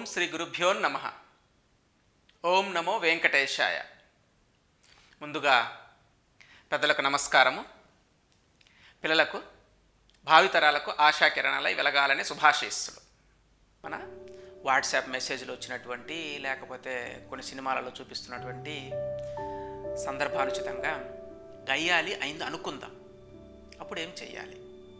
శ్రీ గురుభ్యో నమ ఓం నమో వెంకటేశాయ ముందుగా పెద్దలకు నమస్కారము పిల్లలకు భావితరాలకు ఆశాకిరణాలై వెలగాలని శుభాశీస్సులు మన వాట్సాప్ మెసేజ్లో వచ్చినటువంటి లేకపోతే కొన్ని సినిమాలలో చూపిస్తున్నటువంటి సందర్భానుచితంగా గయ్యాలి అయింది అనుకుందాం అప్పుడు ఏం చెయ్యాలి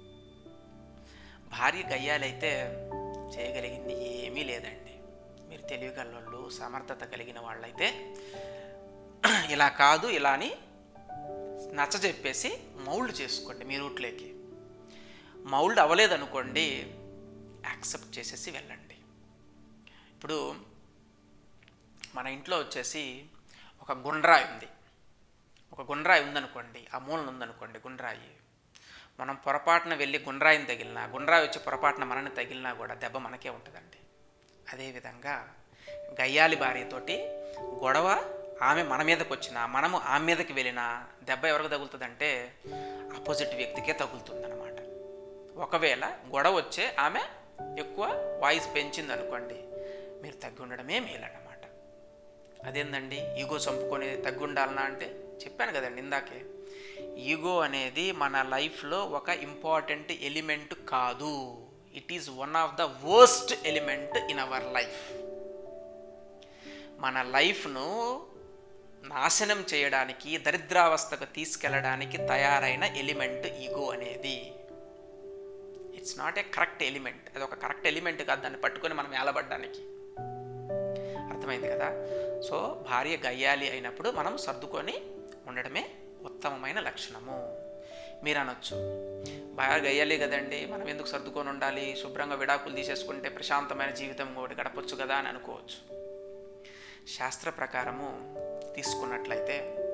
భార్య గయ్యాలైతే చేయగలిగింది ఏమీ లేదండి మీరు తెలివిగలవాళ్ళు సమర్థత కలిగిన వాళ్ళైతే ఇలా కాదు ఇలా అని నచ్చ చెప్పేసి మౌల్డ్ చేసుకోండి మీ రూట్లోకి మౌల్డ్ అవ్వలేదనుకోండి యాక్సెప్ట్ చేసేసి వెళ్ళండి ఇప్పుడు మన ఇంట్లో వచ్చేసి ఒక గుండ్రాయి ఉంది ఒక గుండ్రాయి ఉందనుకోండి ఆ మూలన ఉందనుకోండి గుండ్రాయి మనం పొరపాటున వెళ్ళి గుండ్రాయిని తగిలినా గుండ్రాయి వచ్చి పొరపాటున మనని తగిలినా కూడా దెబ్బ మనకే ఉంటుందండి అదేవిధంగా గయ్యాలి భార్యతోటి గొడవ ఆమె మన మీదకి వచ్చినా మనము ఆమె మీదకి వెళ్ళినా దెబ్బ ఎవరికి తగులుతుందంటే ఆపోజిట్ వ్యక్తికే తగులుతుందన్నమాట ఒకవేళ గొడవ వచ్చే ఆమె ఎక్కువ వాయిస్ పెంచింది అనుకోండి మీరు తగ్గి ఉండడమే మేలన్నమాట అదేందండి ఈగో చంపుకొని తగ్గి ఉండాలనా అంటే చెప్పాను కదండి ఇందాకే ఈగో అనేది మన లైఫ్లో ఒక ఇంపార్టెంట్ ఎలిమెంట్ కాదు it is one of the worst element in our life మన లైఫ్ను నాశనం చేయడానికి దరిద్రావస్థకు తీసుకెళ్ళడానికి తయారైన ఎలిమెంట్ ఈగో అనేది it's not a correct element అది ఒక కరెక్ట్ ఎలిమెంట్ కాదు దాన్ని పట్టుకొని మనం ఏలబడ్డానికి అర్థమైంది కదా సో భార్య గయ్యాలి అయినప్పుడు మనం సర్దుకొని ఉండడమే ఉత్తమమైన లక్షణము మీరు అనొచ్చు భార్య గయ్యాలి కదండి మనం ఎందుకు సర్దుకొని ఉండాలి శుభ్రంగా విడాకులు తీసేసుకుంటే ప్రశాంతమైన జీవితం ఒకటి గడపచ్చు కదా అని అనుకోవచ్చు శాస్త్ర ప్రకారము తీసుకున్నట్లయితే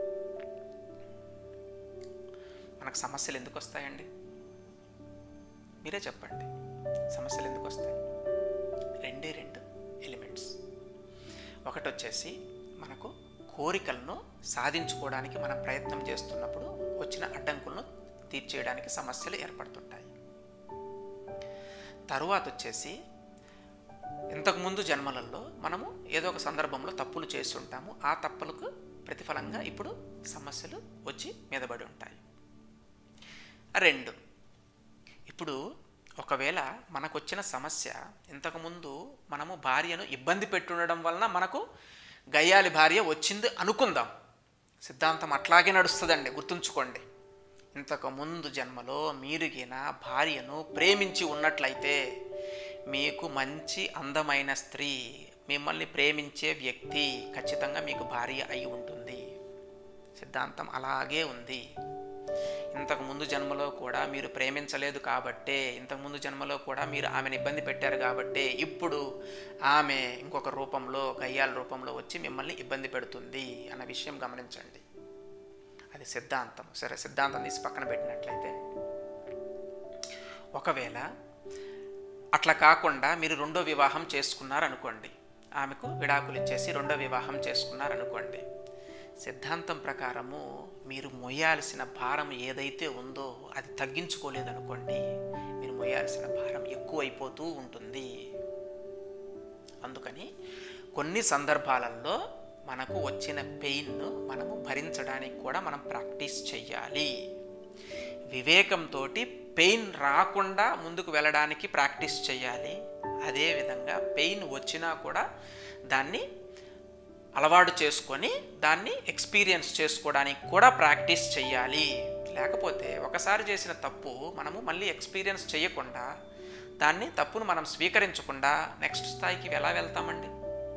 మనకు సమస్యలు ఎందుకు వస్తాయండి మీరే చెప్పండి సమస్యలు ఎందుకు వస్తాయి రెండే రెండు ఎలిమెంట్స్ ఒకటి వచ్చేసి మనకు కోరికలను సాధించుకోవడానికి మనం ప్రయత్నం చేస్తున్నప్పుడు వచ్చిన అడ్డంకులను తీర్చేయడానికి సమస్యలు ఏర్పడుతుంటాయి తరువాత వచ్చేసి ఇంతకుముందు జన్మలలో మనము ఏదో ఒక సందర్భంలో తప్పులు చేస్తుంటాము ఆ తప్పులకు ప్రతిఫలంగా ఇప్పుడు సమస్యలు వచ్చి మీదబడి ఉంటాయి రెండు ఇప్పుడు ఒకవేళ మనకు వచ్చిన సమస్య ఇంతకుముందు మనము భార్యను ఇబ్బంది పెట్టుండడం వలన మనకు గయ్యాలి భార్య వచ్చింది అనుకుందాం సిద్ధాంతం అట్లాగే నడుస్తుందండి గుర్తుంచుకోండి ఇంతకు ముందు జన్మలో మీరుగిన భార్యను ప్రేమించి ఉన్నట్లయితే మీకు మంచి అందమైన స్త్రీ మిమ్మల్ని ప్రేమించే వ్యక్తి ఖచ్చితంగా మీకు భార్య అయి ఉంటుంది సిద్ధాంతం అలాగే ఉంది ఇంతకు ముందు జన్మలో కూడా మీరు ప్రేమించలేదు కాబట్టే ఇంతకు ముందు జన్మలో కూడా మీరు ఆమెను ఇబ్బంది పెట్టారు కాబట్టే ఇప్పుడు ఆమె ఇంకొక రూపంలో గయ్యాల రూపంలో వచ్చి మిమ్మల్ని ఇబ్బంది పెడుతుంది అన్న విషయం గమనించండి అది సిద్ధాంతం సరే సిద్ధాంతం తీసి పక్కన పెట్టినట్లయితే ఒకవేళ అట్లా కాకుండా మీరు రెండో వివాహం చేసుకున్నారనుకోండి ఆమెకు విడాకులు ఇచ్చేసి రెండో వివాహం చేసుకున్నారనుకోండి సిద్ధాంతం ప్రకారము మీరు మొయ్యాల్సిన భారం ఏదైతే ఉందో అది తగ్గించుకోలేదనుకోండి మీరు మొయ్యాల్సిన భారం ఎక్కువైపోతూ ఉంటుంది అందుకని కొన్ని సందర్భాలలో మనకు వచ్చిన పెయిన్ను మనము భరించడానికి కూడా మనం ప్రాక్టీస్ చెయ్యాలి వివేకంతో పెయిన్ రాకుండా ముందుకు వెళ్ళడానికి ప్రాక్టీస్ చేయాలి అదేవిధంగా పెయిన్ వచ్చినా కూడా దాన్ని అలవాటు చేసుకొని దాన్ని ఎక్స్పీరియన్స్ చేసుకోవడానికి కూడా ప్రాక్టీస్ చేయాలి లేకపోతే ఒకసారి చేసిన తప్పు మనము మళ్ళీ ఎక్స్పీరియన్స్ చేయకుండా దాన్ని తప్పును మనం స్వీకరించకుండా నెక్స్ట్ స్థాయికి ఎలా వెళ్తామండి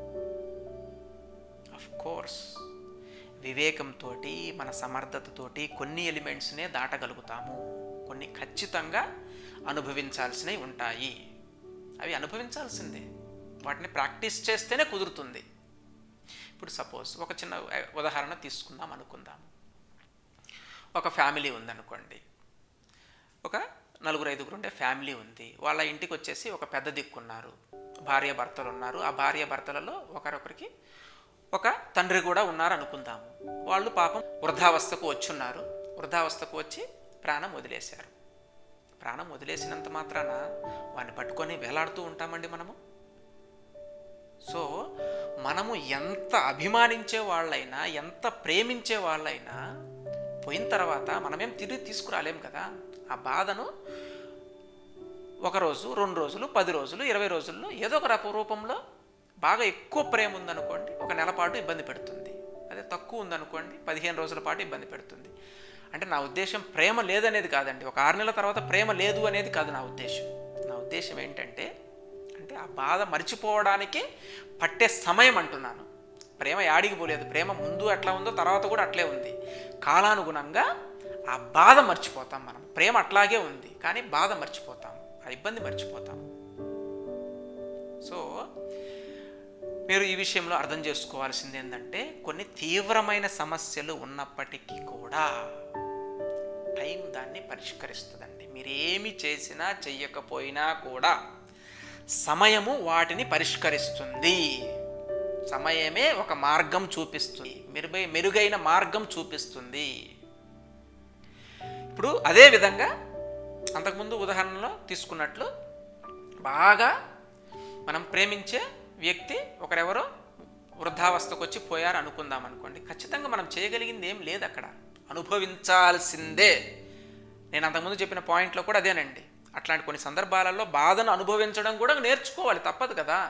అఫ్ కోర్స్ వివేకంతో మన సమర్థతతోటి కొన్ని ఎలిమెంట్స్నే దాటగలుగుతాము కొన్ని ఖచ్చితంగా అనుభవించాల్సినవి ఉంటాయి అవి అనుభవించాల్సిందే వాటిని ప్రాక్టీస్ చేస్తేనే కుదురుతుంది ఇప్పుడు సపోజ్ ఒక చిన్న ఉదాహరణ తీసుకుందాం అనుకుందాం ఒక ఫ్యామిలీ ఉందనుకోండి ఒక నలుగురు ఐదుగురు ఉండే ఫ్యామిలీ ఉంది వాళ్ళ ఇంటికి వచ్చేసి ఒక పెద్ద దిక్కున్నారు భార్య భర్తలు ఉన్నారు ఆ భార్య భర్తలలో ఒకరొకరికి ఒక తండ్రి కూడా ఉన్నారు అనుకుందాము వాళ్ళు పాపం వృద్ధావస్థకు వచ్చున్నారు వృద్ధావస్థకు వచ్చి ప్రాణం వదిలేశారు ప్రాణం వదిలేసినంత మాత్రాన వాడిని పట్టుకొని వేలాడుతూ ఉంటామండి మనము సో మనము ఎంత అభిమానించే వాళ్ళైనా ఎంత ప్రేమించే వాళ్ళైనా పోయిన తర్వాత మనమేం తిరిగి తీసుకురాలేం కదా ఆ బాధను ఒక రోజు రెండు రోజులు పది రోజులు ఇరవై రోజుల్లో ఏదో ఒక రూప- రూపంలో బాగా ఎక్కువ ప్రేమ ఉందనుకోండి ఒక నెల పాటు ఇబ్బంది పెడుతుంది అదే తక్కువ ఉందనుకోండి పదిహేను రోజుల పాటు ఇబ్బంది పెడుతుంది అంటే నా ఉద్దేశం ప్రేమ లేదనేది కాదండి ఒక ఆరు నెలల తర్వాత ప్రేమ లేదు అనేది కాదు నా ఉద్దేశం నా ఉద్దేశం ఏంటంటే అంటే ఆ బాధ మర్చిపోవడానికి పట్టే సమయం అంటున్నాను ప్రేమ యాడికి పోలేదు ప్రేమ ముందు ఎట్లా ఉందో తర్వాత కూడా అట్లే ఉంది కాలానుగుణంగా ఆ బాధ మర్చిపోతాం మనం ప్రేమ అట్లాగే ఉంది కానీ బాధ మర్చిపోతాం ఆ ఇబ్బంది మర్చిపోతాం సో మీరు ఈ విషయంలో అర్థం చేసుకోవాల్సింది ఏంటంటే కొన్ని తీవ్రమైన సమస్యలు ఉన్నప్పటికీ కూడా టైం దాన్ని పరిష్కరిస్తుందండి మీరు ఏమి చేసినా చెయ్యకపోయినా కూడా సమయము వాటిని పరిష్కరిస్తుంది సమయమే ఒక మార్గం చూపిస్తుంది మెరుగై మెరుగైన మార్గం చూపిస్తుంది ఇప్పుడు అదే విధంగా అంతకుముందు ఉదాహరణలో తీసుకున్నట్లు బాగా మనం ప్రేమించే వ్యక్తి ఒకరెవరో వృద్ధావస్థకు వచ్చి పోయారు అనుకుందాం అనుకోండి ఖచ్చితంగా మనం చేయగలిగింది ఏం లేదు అక్కడ అనుభవించాల్సిందే నేను అంతకుముందు చెప్పిన పాయింట్లో కూడా అదేనండి అట్లాంటి కొన్ని సందర్భాలలో బాధను అనుభవించడం కూడా నేర్చుకోవాలి తప్పదు కదా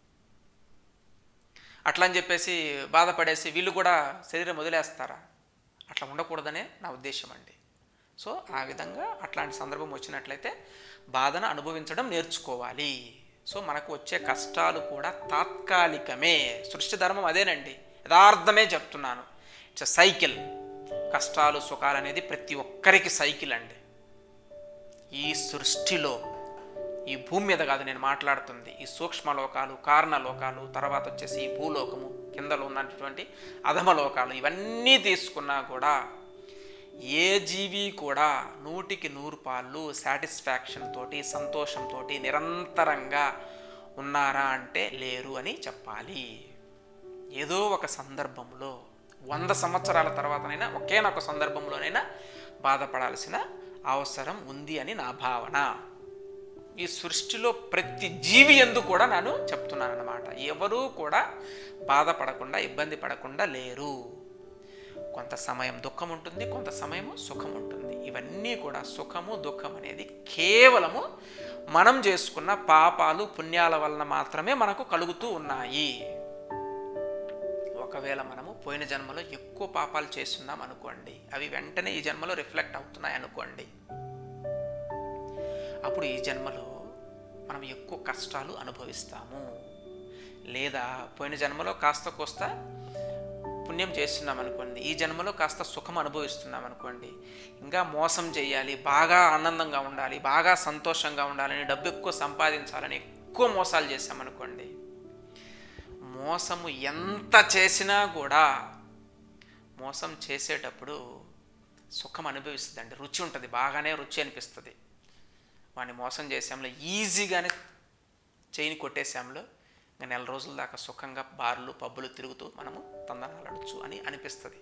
అట్లా అని చెప్పేసి బాధపడేసి వీళ్ళు కూడా శరీరం వదిలేస్తారా అట్లా ఉండకూడదనే నా ఉద్దేశం అండి సో ఆ విధంగా అట్లాంటి సందర్భం వచ్చినట్లయితే బాధను అనుభవించడం నేర్చుకోవాలి సో మనకు వచ్చే కష్టాలు కూడా తాత్కాలికమే సృష్టి ధర్మం అదేనండి యథార్థమే చెప్తున్నాను ఇట్స్ సైకిల్ కష్టాలు సుఖాలు అనేది ప్రతి ఒక్కరికి సైకిల్ అండి ఈ సృష్టిలో ఈ భూమి మీద కాదు నేను మాట్లాడుతుంది ఈ సూక్ష్మ లోకాలు కారణ లోకాలు తర్వాత వచ్చేసి ఈ భూలోకము కిందలో ఉన్నటువంటి అధమ లోకాలు ఇవన్నీ తీసుకున్నా కూడా ఏ జీవి కూడా నూటికి నూరు పాళ్ళు సాటిస్ఫాక్షన్ తోటి సంతోషంతో నిరంతరంగా ఉన్నారా అంటే లేరు అని చెప్పాలి ఏదో ఒక సందర్భంలో వంద సంవత్సరాల తర్వాతనైనా ఒకేనొక సందర్భంలోనైనా బాధపడాల్సిన అవసరం ఉంది అని నా భావన ఈ సృష్టిలో ప్రతి జీవి ఎందు కూడా నేను చెప్తున్నాను అన్నమాట ఎవరూ కూడా బాధపడకుండా ఇబ్బంది పడకుండా లేరు కొంత సమయం దుఃఖం ఉంటుంది కొంత సమయము సుఖం ఉంటుంది ఇవన్నీ కూడా సుఖము దుఃఖం అనేది కేవలము మనం చేసుకున్న పాపాలు పుణ్యాల వలన మాత్రమే మనకు కలుగుతూ ఉన్నాయి ఒకవేళ మనము పోయిన జన్మలో ఎక్కువ పాపాలు చేస్తున్నాం అనుకోండి అవి వెంటనే ఈ జన్మలో రిఫ్లెక్ట్ అవుతున్నాయి అనుకోండి అప్పుడు ఈ జన్మలో మనం ఎక్కువ కష్టాలు అనుభవిస్తాము లేదా పోయిన జన్మలో కాస్త కోస్త పుణ్యం చేస్తున్నాం అనుకోండి ఈ జన్మలో కాస్త సుఖం అనుభవిస్తున్నాం అనుకోండి ఇంకా మోసం చేయాలి బాగా ఆనందంగా ఉండాలి బాగా సంతోషంగా ఉండాలని డబ్బు ఎక్కువ సంపాదించాలని ఎక్కువ మోసాలు చేసామనుకోండి మోసము ఎంత చేసినా కూడా మోసం చేసేటప్పుడు సుఖం అనిపిస్తుందండి రుచి ఉంటుంది బాగానే రుచి అనిపిస్తుంది వాడిని మోసం చేసాంలో ఈజీగానే చేయిని కొట్టేసాంలో ఇంకా నెల రోజుల దాకా సుఖంగా బార్లు పబ్బులు తిరుగుతూ మనము తందనాలడచ్చు అని అనిపిస్తుంది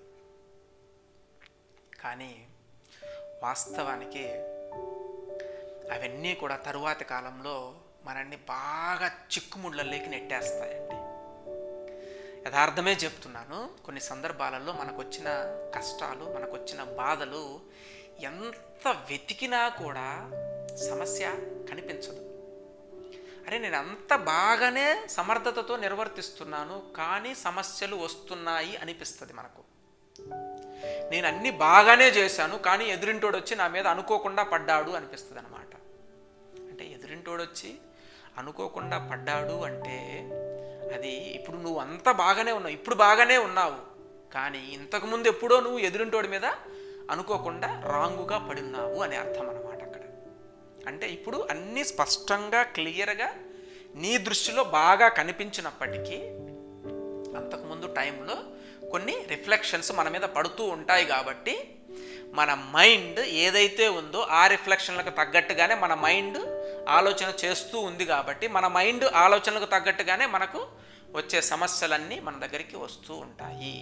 కానీ వాస్తవానికి అవన్నీ కూడా తరువాతి కాలంలో మనల్ని బాగా చిక్కుముళ్ళలోకి నెట్టేస్తాయండి యథార్థమే చెప్తున్నాను కొన్ని సందర్భాలలో మనకు వచ్చిన కష్టాలు మనకు వచ్చిన బాధలు ఎంత వెతికినా కూడా సమస్య కనిపించదు అరే నేను అంత బాగానే సమర్థతతో నిర్వర్తిస్తున్నాను కానీ సమస్యలు వస్తున్నాయి అనిపిస్తుంది మనకు నేను అన్ని బాగానే చేశాను కానీ ఎదురింటోడు వచ్చి నా మీద అనుకోకుండా పడ్డాడు అనిపిస్తుంది అనమాట అంటే ఎదురింటోడు వచ్చి అనుకోకుండా పడ్డాడు అంటే అది ఇప్పుడు నువ్వు అంత బాగానే ఉన్నావు ఇప్పుడు బాగానే ఉన్నావు కానీ ఇంతకుముందు ఎప్పుడో నువ్వు ఎదురింటోడి మీద అనుకోకుండా రాంగుగా పడిన్నావు అని అర్థం అన్నమాట అక్కడ అంటే ఇప్పుడు అన్నీ స్పష్టంగా క్లియర్గా నీ దృష్టిలో బాగా కనిపించినప్పటికీ అంతకుముందు టైంలో కొన్ని రిఫ్లెక్షన్స్ మన మీద పడుతూ ఉంటాయి కాబట్టి మన మైండ్ ఏదైతే ఉందో ఆ రిఫ్లెక్షన్లకు తగ్గట్టుగానే మన మైండ్ ఆలోచన చేస్తూ ఉంది కాబట్టి మన మైండ్ ఆలోచనలకు తగ్గట్టుగానే మనకు వచ్చే సమస్యలన్నీ మన దగ్గరికి వస్తూ ఉంటాయి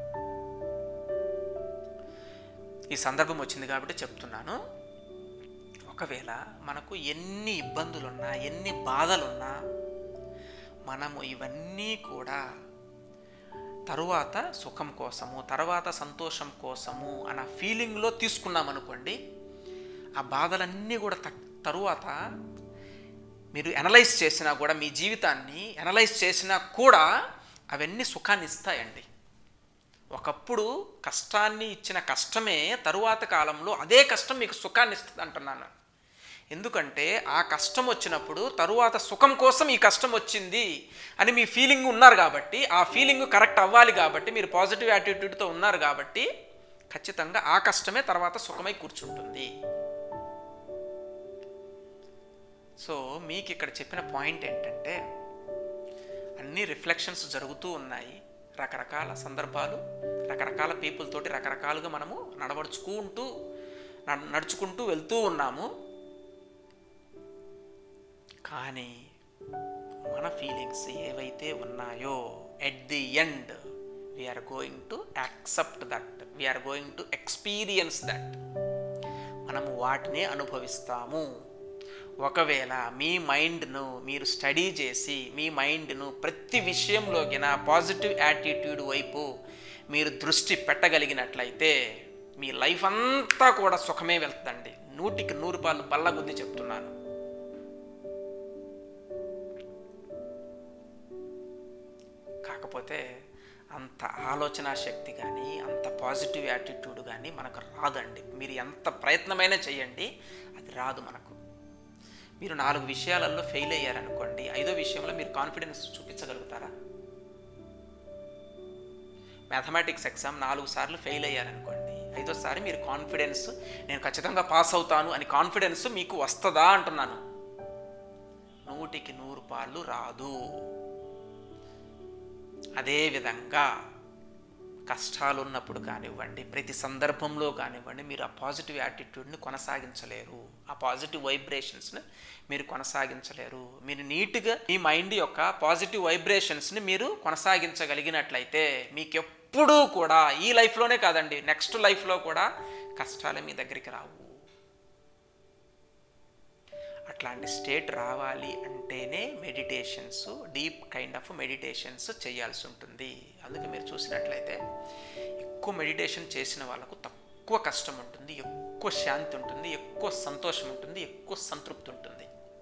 ఈ సందర్భం వచ్చింది కాబట్టి చెప్తున్నాను ఒకవేళ మనకు ఎన్ని ఇబ్బందులున్నా ఎన్ని బాధలున్నా మనము ఇవన్నీ కూడా తరువాత సుఖం కోసము తర్వాత సంతోషం కోసము అన్న ఫీలింగ్లో తీసుకున్నాం అనుకోండి ఆ బాధలన్నీ కూడా త- తరువాత మీరు ఎనలైజ్ చేసినా కూడా మీ జీవితాన్ని ఎనలైజ్ చేసినా కూడా అవన్నీ సుఖాన్ని ఇస్తాయండి ఒకప్పుడు కష్టాన్ని ఇచ్చిన కష్టమే తరువాత కాలంలో అదే కష్టం మీకు సుఖాన్ని ఇస్తుంది అంటున్నాను ఎందుకంటే ఆ కష్టం వచ్చినప్పుడు తరువాత సుఖం కోసం ఈ కష్టం వచ్చింది అని మీ ఫీలింగ్ ఉన్నారు కాబట్టి ఆ ఫీలింగ్ కరెక్ట్ అవ్వాలి కాబట్టి మీరు పాజిటివ్ యాటిట్యూడ్తో ఉన్నారు కాబట్టి ఖచ్చితంగా ఆ కష్టమే తర్వాత సుఖమై కూర్చుంటుంది సో మీకు ఇక్కడ చెప్పిన పాయింట్ ఏంటంటే అన్ని రిఫ్లెక్షన్స్ జరుగుతూ ఉన్నాయి రకరకాల సందర్భాలు రకరకాల పీపుల్ తోటి రకరకాలుగా మనము నడవడుచుకుంటూ న- నడుచుకుంటూ వెళ్తూ ఉన్నాము కానీ మన ఫీలింగ్స్ ఏవైతే ఉన్నాయో at the end we are going to accept that we are going to experience that మనము వాటినే అనుభవిస్తాము ఒకవేళ మీ మైండ్ను మీరు స్టడీ చేసి మీ మైండ్ను ప్రతి విషయంలోకిన పాజిటివ్ యాటిట్యూడ్ వైపు మీరు దృష్టి పెట్టగలిగినట్లయితే మీ లైఫ్ అంతా కూడా సుఖమే వెళ్తుందండి నూటికి నూరు పాలు బల్లగుద్ది చెప్తున్నాను కాకపోతే అంత ఆలోచన శక్తి కానీ అంత పాజిటివ్ యాటిట్యూడ్ కానీ మనకు రాదండి మీరు ఎంత ప్రయత్నమైనా చేయండి అది రాదు మనకు మీరు నాలుగు విషయాలలో ఫెయిల్ అయ్యారనుకోండి ఐదో విషయంలో మీరు కాన్ఫిడెన్స్ చూపించగలుగుతారా మ్యాథమెటిక్స్ ఎగ్జామ్ నాలుగు సార్లు ఫెయిల్ అయ్యారనుకోండి ఐదోసారి మీరు కాన్ఫిడెన్స్ నేను ఖచ్చితంగా పాస్ అవుతాను అని కాన్ఫిడెన్స్ మీకు వస్తుందా అంటున్నాను నూటికి నూరు పాళ్ళు రాదు అదేవిధంగా కష్టాలు ఉన్నప్పుడు కానివ్వండి ప్రతి సందర్భంలో కానివ్వండి మీరు ఆ పాజిటివ్ యాటిట్యూడ్ని కొనసాగించలేరు ఆ పాజిటివ్ వైబ్రేషన్స్ని మీరు కొనసాగించలేరు మీరు నీట్గా మీ మైండ్ యొక్క పాజిటివ్ వైబ్రేషన్స్ని మీరు కొనసాగించగలిగినట్లయితే మీకు ఎప్పుడూ కూడా ఈ లైఫ్లోనే కాదండి నెక్స్ట్ లైఫ్లో కూడా కష్టాలు మీ దగ్గరికి రావు అట్లాంటి స్టేట్ రావాలి అంటేనే meditations deep kind of meditations చేయాల్సి ఉంటుంది అందుకే మీరు చూసినట్లయితే ఎక్కువ మెడిటేషన్ చేసిన వాళ్ళకు తక్కువ కష్టం ఉంటుంది ఎక్కువ శాంతి ఉంటుంది ఎక్కువ సంతోషం ఉంటుంది ఎక్కువ సంతృప్తి ఉంటుంది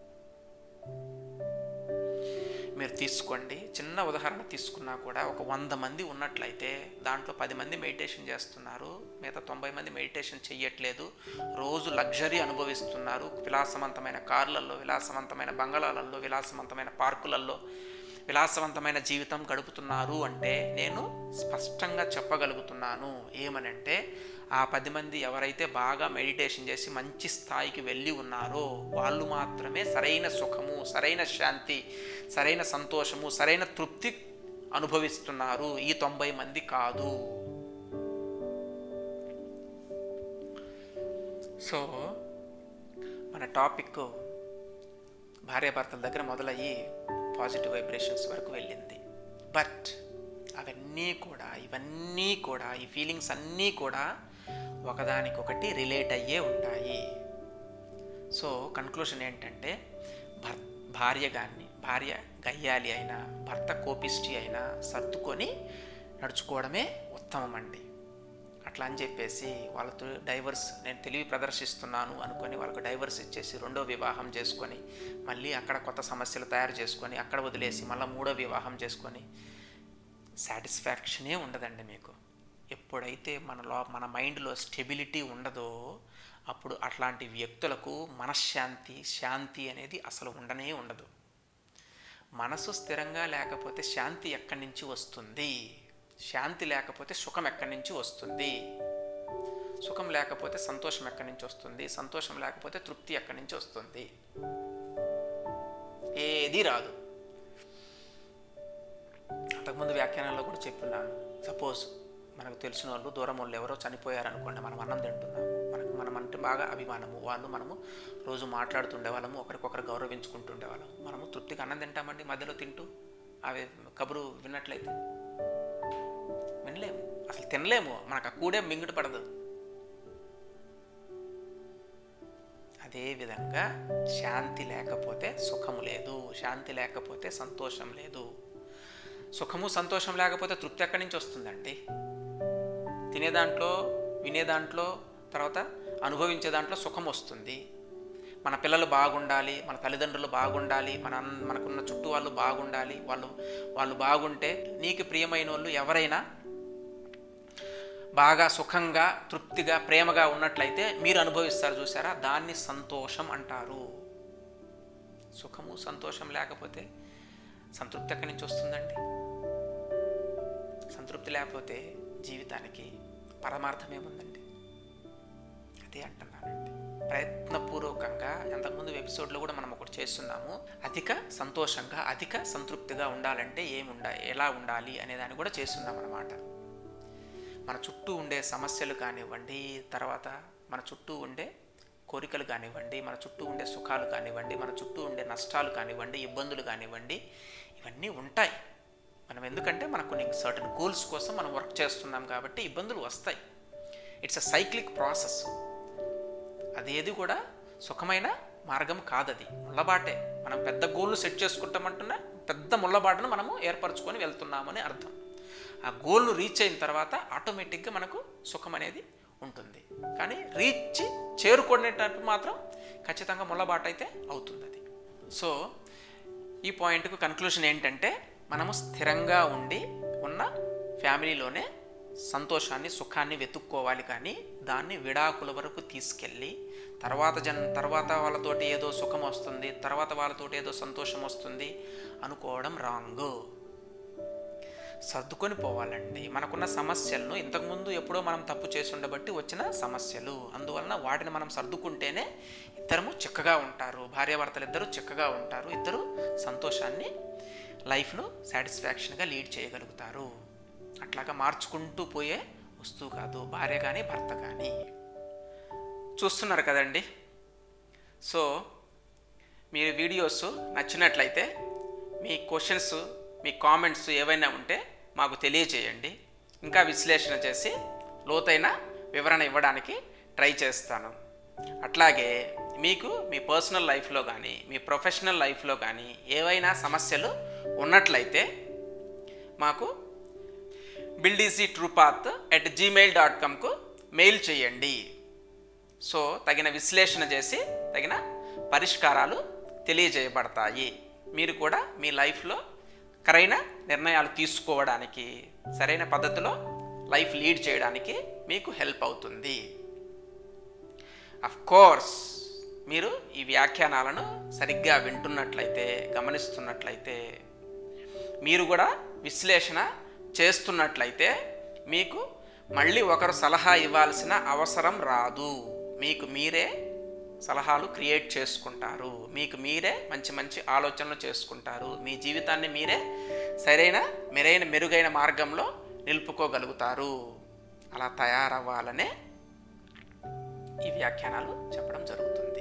మీరు తీసుకోండి చిన్న ఉదాహరణ తీసుకున్నా కూడా ఒక వంద మంది ఉన్నట్లయితే దాంట్లో పది మంది మెడిటేషన్ చేస్తున్నారు మిగతా తొంభై మంది మెడిటేషన్ చెయ్యట్లేదు రోజు లగ్జరీ అనుభవిస్తున్నారు విలాసవంతమైన కార్లలో విలాసవంతమైన బంగళాలలో విలాసవంతమైన పార్కులలో విలాసవంతమైన జీవితం గడుపుతున్నారు అంటే నేను స్పష్టంగా చెప్పగలుగుతున్నాను ఏమనంటే ఆ పది మంది ఎవరైతే బాగా మెడిటేషన్ చేసి మంచి స్థాయికి వెళ్ళి ఉన్నారో వాళ్ళు మాత్రమే సరైన సుఖము సరైన శాంతి సరైన సంతోషము సరైన తృప్తి అనుభవిస్తున్నారు ఈ తొంభై మంది కాదు సో మన టాపిక్ భార్యాభర్తల దగ్గర మొదలయ్యి పాజిటివ్ వైబ్రేషన్స్ వరకు వెళ్ళింది బట్ అవన్నీ కూడా ఇవన్నీ కూడా ఈ ఫీలింగ్స్ అన్నీ కూడా ఒకదానికొకటి రిలేట్ అయ్యే ఉంటాయి సో కన్క్లూషన్ ఏంటంటే భర్ భార్య కానీ భార్య గయ్యాలి అయినా భర్త కోపిష్టి అయినా సర్దుకొని నడుచుకోవడమే ఉత్తమం అండి అట్లా అని చెప్పేసి వాళ్ళతో డైవర్స్ నేను తెలివి ప్రదర్శిస్తున్నాను అనుకొని వాళ్ళకు డైవర్స్ ఇచ్చేసి రెండో వివాహం చేసుకొని మళ్ళీ అక్కడ కొత్త సమస్యలు తయారు చేసుకొని అక్కడ వదిలేసి మళ్ళీ మూడో వివాహం చేసుకొని సాటిస్ఫాక్షనే ఉండదండి మీకు ఎప్పుడైతే మనలో మన మైండ్లో స్టెబిలిటీ ఉండదో అప్పుడు అట్లాంటి వ్యక్తులకు మనశ్శాంతి శాంతి అనేది అసలు ఉండనే ఉండదు మనసు స్థిరంగా లేకపోతే శాంతి ఎక్కడి నుంచి వస్తుంది శాంతి లేకపోతే సుఖం ఎక్కడి నుంచి వస్తుంది సుఖం లేకపోతే సంతోషం ఎక్కడి నుంచి వస్తుంది సంతోషం లేకపోతే తృప్తి ఎక్కడి నుంచి వస్తుంది ఏది రాదు అంతకుముందు వ్యాఖ్యానంలో కూడా చెప్పున్నాను సపోజ్ మనకు తెలిసిన వాళ్ళు దూరం వాళ్ళు ఎవరో చనిపోయారనుకోండి మనం అన్నం తింటున్నాము మనకు మనం అంటే బాగా అభిమానము వాళ్ళు మనము రోజు మాట్లాడుతుండే వాళ్ళము ఒకరికొకరు గౌరవించుకుంటుండే వాళ్ళము మనము తృప్తిగా అన్నం తింటామండి మధ్యలో తింటూ అవి కబురు విన్నట్లయితే వినలేము అసలు తినలేము మనకు ఆ కూడే మింగుడు పడదు అదేవిధంగా శాంతి లేకపోతే సుఖము లేదు శాంతి లేకపోతే సంతోషం లేదు సుఖము సంతోషం లేకపోతే తృప్తి ఎక్కడి నుంచి వస్తుందండి తినే దాంట్లో వినే దాంట్లో తర్వాత అనుభవించే దాంట్లో సుఖం వస్తుంది మన పిల్లలు బాగుండాలి మన తల్లిదండ్రులు బాగుండాలి మన అన్- మనకున్న చుట్టూ వాళ్ళు బాగుండాలి వాళ్ళు వాళ్ళు బాగుంటే నీకు ప్రియమైన వాళ్ళు ఎవరైనా బాగా సుఖంగా తృప్తిగా ప్రేమగా ఉన్నట్లయితే మీరు అనుభవిస్తారు చూసారా దాన్ని సంతోషం అంటారు సుఖము సంతోషం లేకపోతే సంతృప్తి ఎక్కడి నుంచి వస్తుందండి సంతృప్తి లేకపోతే జీవితానికి పరమార్థం ఏముందండి అదే అంటున్నానండి ప్రయత్నపూర్వకంగా అంతకుముందు ఎపిసోడ్లో కూడా మనం ఒకటి చేస్తున్నాము అధిక సంతోషంగా అధిక సంతృప్తిగా ఉండాలంటే ఏమి ఉండాలి ఎలా ఉండాలి అనే దాన్ని కూడా చేస్తున్నాం అన్నమాట మన చుట్టూ ఉండే సమస్యలు కానివ్వండి తర్వాత మన చుట్టూ ఉండే కోరికలు కానివ్వండి మన చుట్టూ ఉండే సుఖాలు కానివ్వండి మన చుట్టూ ఉండే నష్టాలు కానివ్వండి ఇబ్బందులు కానివ్వండి ఇవన్నీ ఉంటాయి మనం ఎందుకంటే మనకు కొన్ని సర్టన్ గోల్స్ కోసం మనం వర్క్ చేస్తున్నాం కాబట్టి ఇబ్బందులు వస్తాయి ఇట్స్ అ సైక్లిక్ ప్రాసెస్ అదేది కూడా సుఖమైన మార్గం కాదది ముళ్ళబాటే మనం పెద్ద గోల్ను సెట్ చేసుకుంటామంటున్నా పెద్ద ముళ్ళబాటను మనము ఏర్పరచుకొని వెళ్తున్నామని అర్థం ఆ గోల్ను రీచ్ అయిన తర్వాత ఆటోమేటిక్గా మనకు సుఖం అనేది ఉంటుంది కానీ రీచ్ చేరుకునేటప్పుడు మాత్రం ఖచ్చితంగా ముళ్ళబాట అయితే అవుతుంది అది సో ఈ పాయింట్కు కన్క్లూషన్ ఏంటంటే మనము స్థిరంగా ఉండి ఉన్న ఫ్యామిలీలోనే సంతోషాన్ని సుఖాన్ని వెతుక్కోవాలి కానీ దాన్ని విడాకుల వరకు తీసుకెళ్ళి తర్వాత జన్ తర్వాత వాళ్ళతోటి ఏదో సుఖం వస్తుంది తర్వాత వాళ్ళతోటి ఏదో సంతోషం వస్తుంది అనుకోవడం రాంగ్ సర్దుకొని పోవాలండి మనకున్న సమస్యలను ఇంతకుముందు ఎప్పుడో మనం తప్పు చేసి ఉండబట్టి వచ్చిన సమస్యలు అందువలన వాటిని మనం సర్దుకుంటేనే ఇద్దరము చిక్కగా ఉంటారు భార్యాభర్తలు ఇద్దరు చిక్కగా ఉంటారు ఇద్దరు సంతోషాన్ని లైఫ్ను సాటిస్ఫాక్షన్గా లీడ్ చేయగలుగుతారు అట్లాగా మార్చుకుంటూ పోయే వస్తువు కాదు భార్య కానీ భర్త కానీ చూస్తున్నారు కదండి సో మీరు వీడియోస్ నచ్చినట్లయితే మీ క్వశ్చన్స్ మీ కామెంట్స్ ఏవైనా ఉంటే మాకు తెలియచేయండి ఇంకా విశ్లేషణ చేసి లోతైన వివరణ ఇవ్వడానికి ట్రై చేస్తాను అట్లాగే మీకు మీ పర్సనల్ లైఫ్లో కానీ మీ ప్రొఫెషనల్ లైఫ్లో కానీ ఏవైనా సమస్యలు ఉన్నట్లయితే మాకు బిల్డీసీ ట్రూపాత్ ఎట్ జీమెయిల్ డాట్ కామ్కు మెయిల్ చేయండి సో తగిన విశ్లేషణ చేసి తగిన పరిష్కారాలు తెలియజేయబడతాయి మీరు కూడా మీ లైఫ్లో సరైన నిర్ణయాలు తీసుకోవడానికి సరైన పద్ధతిలో లైఫ్ లీడ్ చేయడానికి మీకు హెల్ప్ అవుతుంది అఫ్ కోర్స్ మీరు ఈ వ్యాఖ్యానాలను సరిగ్గా వింటున్నట్లయితే గమనిస్తున్నట్లయితే మీరు కూడా విశ్లేషణ చేస్తున్నట్లయితే మీకు మళ్ళీ ఒకరు సలహా ఇవ్వాల్సిన అవసరం రాదు మీకు మీరే సలహాలు క్రియేట్ చేసుకుంటారు మీకు మీరే మంచి మంచి ఆలోచనలు చేసుకుంటారు మీ జీవితాన్ని మీరే సరైన మెరైన మెరుగైన మార్గంలో నిలుపుకోగలుగుతారు అలా తయారవ్వాలనే ఈ వ్యాఖ్యానాలు చెప్పడం జరుగుతుంది